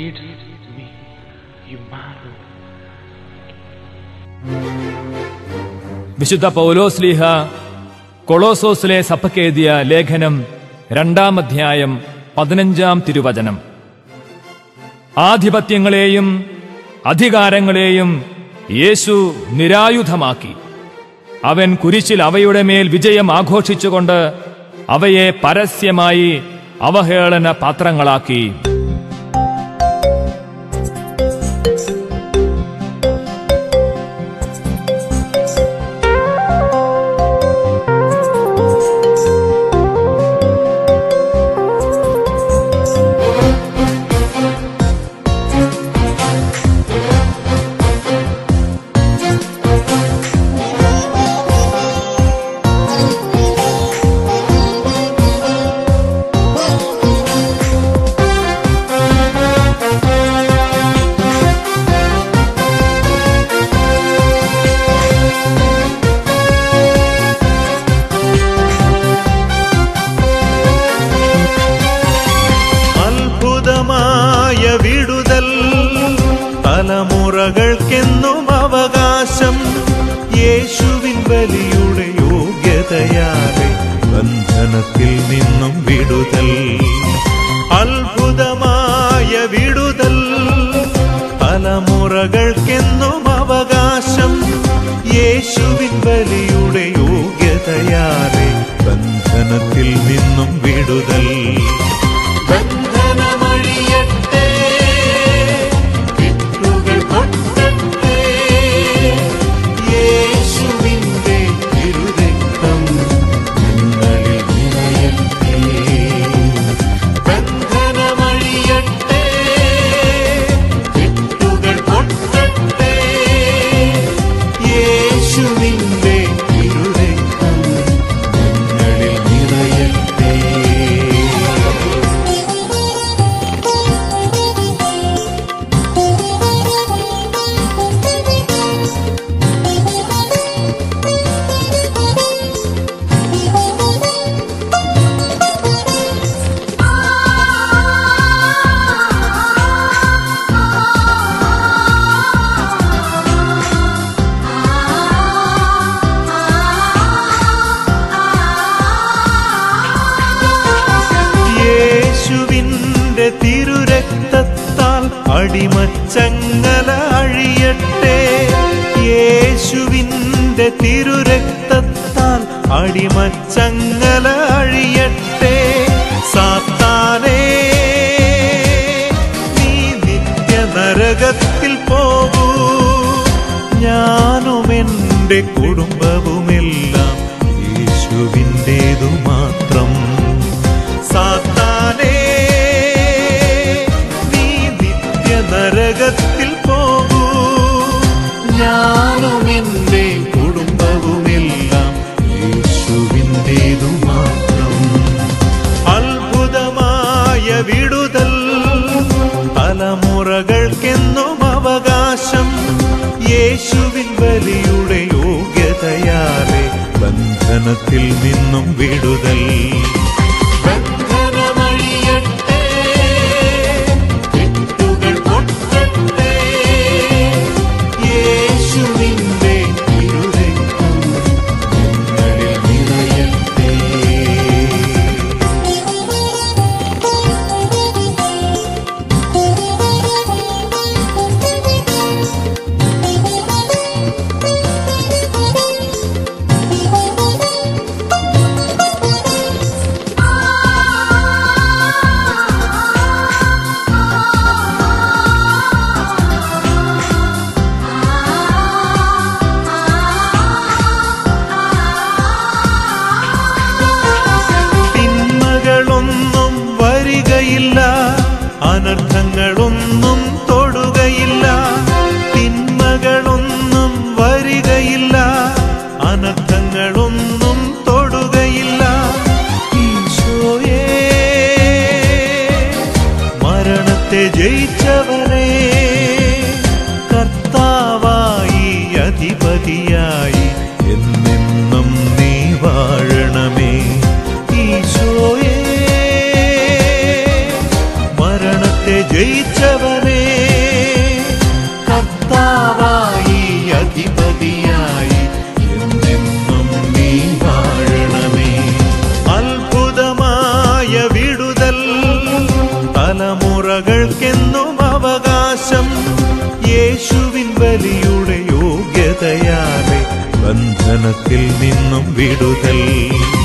Lead me, Emmanuel. വിശുദ്ധ പൗലോസ്ലീഹ കൊളോസോസിലെ സഭയ്ക്കെഴുതിയ ലേഖനം രണ്ടാം അധ്യായം പതിനഞ്ചാം തിരുവചനം ആധിപത്യങ്ങളെയും അധികാരങ്ങളെയും യേശു നിരായുധമാക്കി അവൻ കുരിശിൽ അവയുടെ മേൽ വിജയം ആഘോഷിച്ചുകൊണ്ട് അവയെ പരസ്യമായി അവഹേളന പാത്രങ്ങളാക്കി അത്ഭുതമായ വിടുതൽ തലമുറകൾക്കെന്നും അവകാശം യേശുവിൻ ബലിയുടെ യോഗ്യതയാലെ ബന്ധനത്തിൽ നിന്നും വിടുതൽ അത്ഭുതമായ വിടുതൽ തലമുറകൾക്കെന്നും അവകാശം യേശുവിൻ ബലിയുടെ യോഗ്യതയാലെ ബന്ധനത്തിൽ നിന്നും വിടുതൽ ബന്ധനമഴിയട്ടെ കെട്ടുകൾ പൊട്ടട്ടെ യേശുവിന്റെ തിരുരക്തം ഞങ്ങളിൽ നിറയട്ടെ ബന്ധനമഴിയട്ടെ കെട്ടുകൾ പൊട്ടട്ടെ യേശുവിന്റെ തിരുരക്തം ഞങ്ങളിൽ നിറയട്ടെ യേശുവിന്റെ തിരുരക്തത്താൽ അടിമച്ചങ്ങല അഴിയട്ടെ യേശുവിന്റെ തിരുരക്തത്താൽ അടിമച്ചങ്ങല അഴിയട്ടെ സാത്താനേ നീ നിത്യ നരകത്തിൽ പോകൂ ഞാനും എൻ്റെ കുടുംബവുമെല്ലാം യേശുവിൻ്റേതു മാത്രം സാത്താനേ നീ നിത്യ നരകത്തിൽ പോകൂ ഞാനും എൻ്റെ കുടുംബവുമെല്ലാം യേശുവിൻ്റേതു മാത്രം അത്ഭുതമായ വിടുതൽ തലമുറകൾക്കെന്നും അവകാശം യേശുവിൻ ബലിയുടെ യോഗ്യതയാലെ ബന്ധനത്തിൽ നിന്നും വിടുതൽ ബന്ധനമഴിയട്ടെ കെട്ടുകൾ പൊട്ടട്ടെ യേശുവിന്റെ തിരുരക്തം ഞങ്ങളിൽ നിറയട്ടെ തിന്മകളൊന്നും വരികയില്ല അനർത്ഥങ്ങളൊന്നും തൊടുകയില്ല തിന്മകളൊന്നും വരികയില്ല അനർത്ഥങ്ങളൊന്നും തൊടുകയില്ല ഈശോയേ മരണത്തെ ജയിച്ചവനെ കർത്താവായി അധിപതിയായി എന്നെന്നും നീ വാഴണമേ ഈശോയേ മരണത്തെ ജയിച്ച ബന്ധനത്തിൽ നിന്നും വിടുതൽ